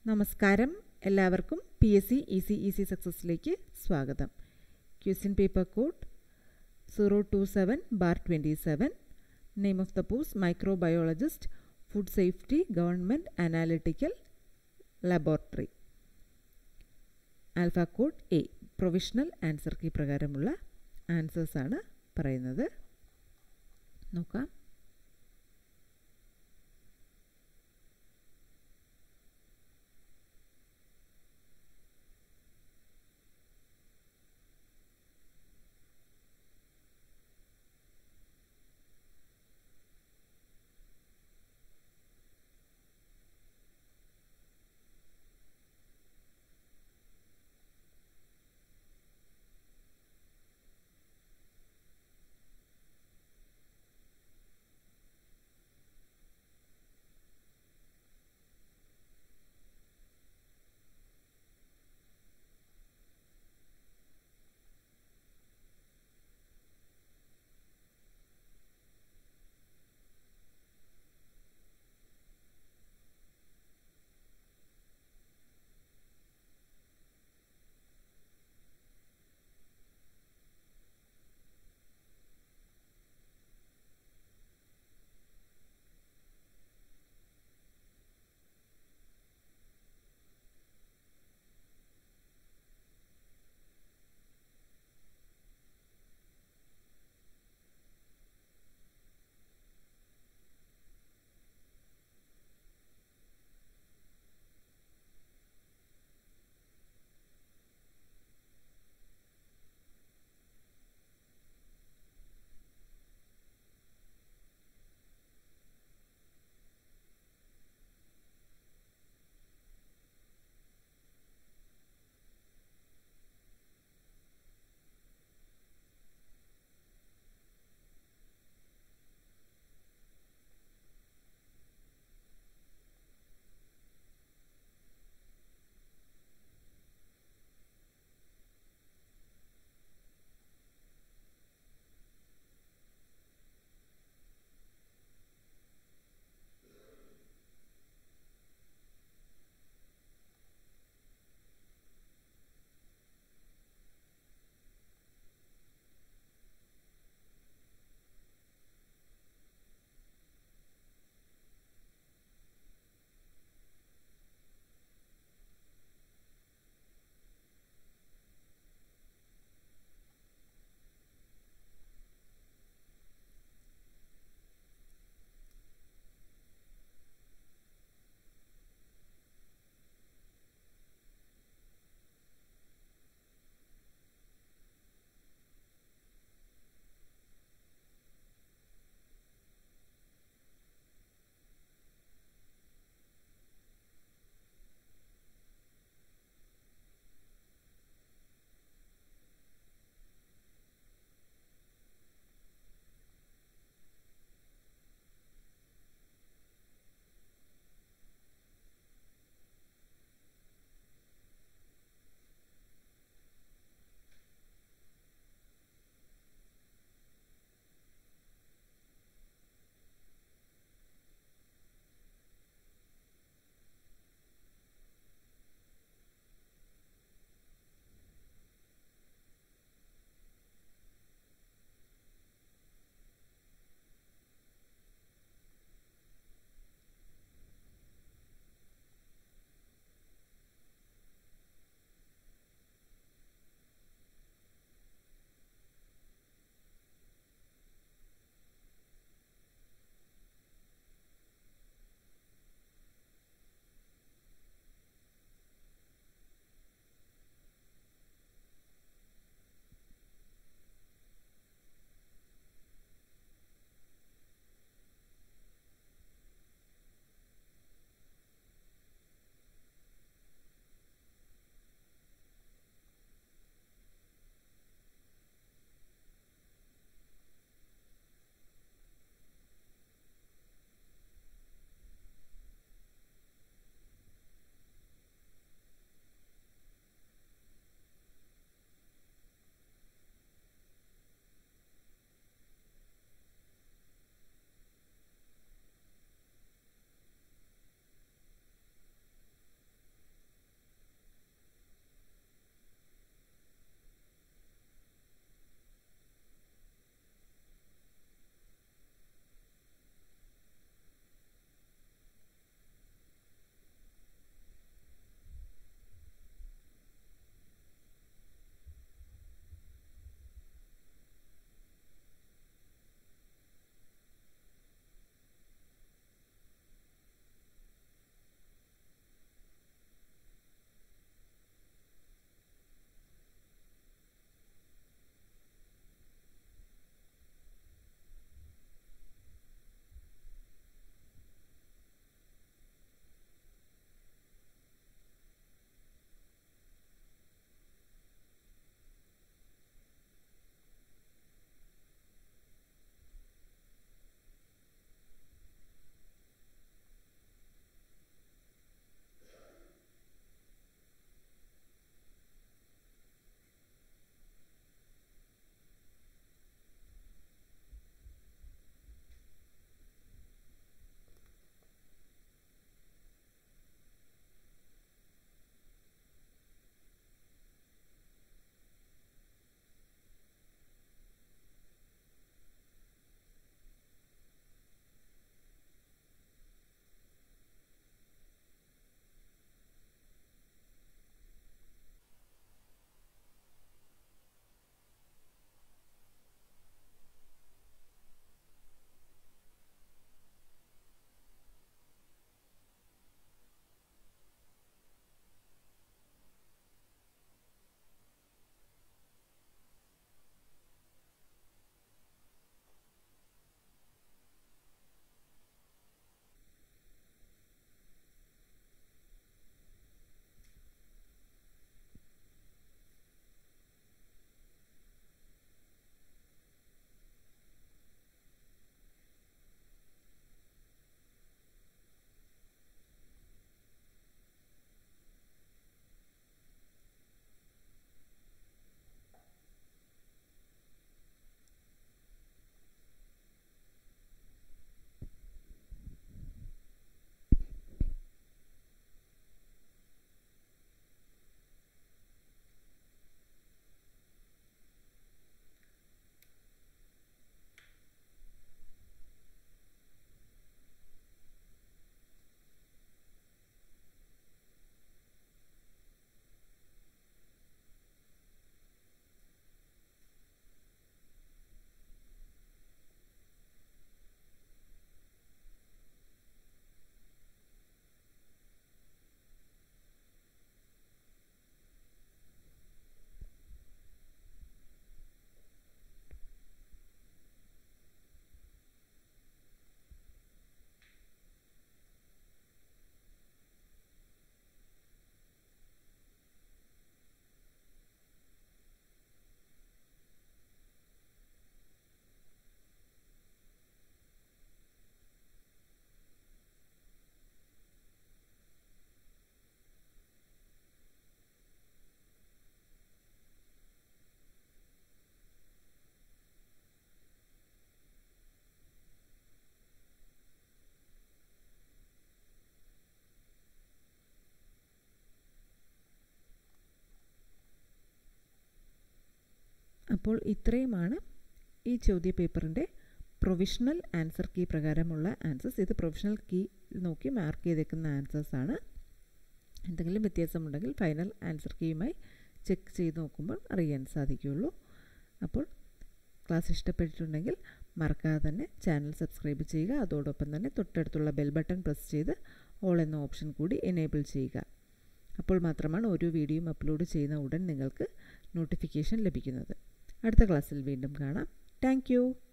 നമസ്കാരം എല്ലാവർക്കും P S C E C E C സക്സസിലേക്ക് സ്വാഗതം question paper code zero two seven bar twenty seven name of the post microbiologist food safety government analytical laboratory alpha code A provisional answer key പ്രകാരമുള്ള ആൻസേഴ്സാണ് പറയുന്നത് നോക്കാം അപ്പോൾ ഇത്രയുമാണ് ഈ ചോദ്യ പേപ്പറിൻ്റെ പ്രൊവിഷണൽ ആൻസർ കീ പ്രകാരമുള്ള ആൻസേഴ്സ് ഇത് പ്രൊവിഷണൽ കീ നോക്കി മാർക്ക് ചെയ്തേക്കുന്ന ആൻസേഴ്സാണ് എന്തെങ്കിലും വ്യത്യാസമുണ്ടെങ്കിൽ ഫൈനൽ ആൻസർ കീയുമായി ചെക്ക് ചെയ്ത് നോക്കുമ്പോൾ അറിയാൻ സാധിക്കുകയുള്ളൂ അപ്പോൾ ക്ലാസ് ഇഷ്ടപ്പെട്ടിട്ടുണ്ടെങ്കിൽ മറക്കാതെ തന്നെ ചാനൽ സബ്സ്ക്രൈബ് ചെയ്യുക അതോടൊപ്പം തന്നെ തൊട്ടടുത്തുള്ള ബെൽ ബട്ടൺ പ്രസ് ചെയ്ത് ഓൾ എന്ന ഓപ്ഷൻ കൂടി എനേബിൾ ചെയ്യുക അപ്പോൾ മാത്രമാണ് ഓരോ വീഡിയോയും അപ്ലോഡ് ചെയ്യുന്ന ഉടൻ നിങ്ങൾക്ക് നോട്ടിഫിക്കേഷൻ ലഭിക്കുന്നത് അടുത്ത ക്ലാസ്സിൽ വീണ്ടും കാണാം താങ്ക്